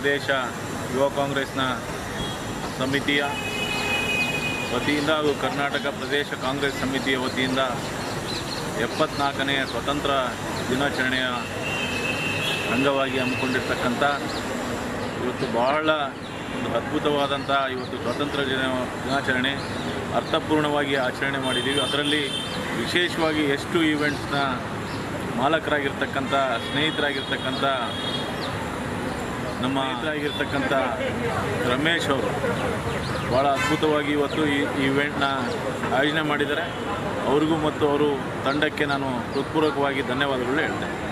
ಪ್ರದೇಶ ಯುವ ಕಾಂಗ್ರೆಸ್ನ ಸಮಿತಿಯ ವತಿಯಿಂದ ಹಾಗೂ ಕರ್ನಾಟಕ ಪ್ರದೇಶ ಕಾಂಗ್ರೆಸ್ ಸಮಿತಿಯ ವತಿಯಿಂದ ಎಪ್ಪತ್ನಾಲ್ಕನೆಯ ಸ್ವತಂತ್ರ ದಿನಾಚರಣೆಯ ಅಂಗವಾಗಿ ಹಮ್ಮಿಕೊಂಡಿರ್ತಕ್ಕಂಥ ಇವತ್ತು ಬಹಳ ಒಂದು ಅದ್ಭುತವಾದಂಥ ಇವತ್ತು ಸ್ವಾತಂತ್ರ್ಯ ದಿನ ದಿನಾಚರಣೆ ಅರ್ಥಪೂರ್ಣವಾಗಿ ಆಚರಣೆ ಮಾಡಿದ್ದೀವಿ ಅದರಲ್ಲಿ ವಿಶೇಷವಾಗಿ ಎಷ್ಟು ಈವೆಂಟ್ಸ್ನ ಮಾಲಕರಾಗಿರ್ತಕ್ಕಂಥ ಸ್ನೇಹಿತರಾಗಿರ್ತಕ್ಕಂಥ ನಮ್ಮ ಸ್ನೇಹಿತರಾಗಿರ್ತಕ್ಕಂಥ ರಮೇಶ್ ಅವರು ಭಾಳ ಅದ್ಭುತವಾಗಿ ಇವತ್ತು ಈ ಈವೆಂಟ್ನ ಆಯೋಜನೆ ಮಾಡಿದ್ದಾರೆ ಅವ್ರಿಗೂ ಮತ್ತು ಅವರು ತಂಡಕ್ಕೆ ನಾನು ಹೃತ್ಪೂರ್ವಕವಾಗಿ ಧನ್ಯವಾದಗಳು ಹೇಳ್ತೇನೆ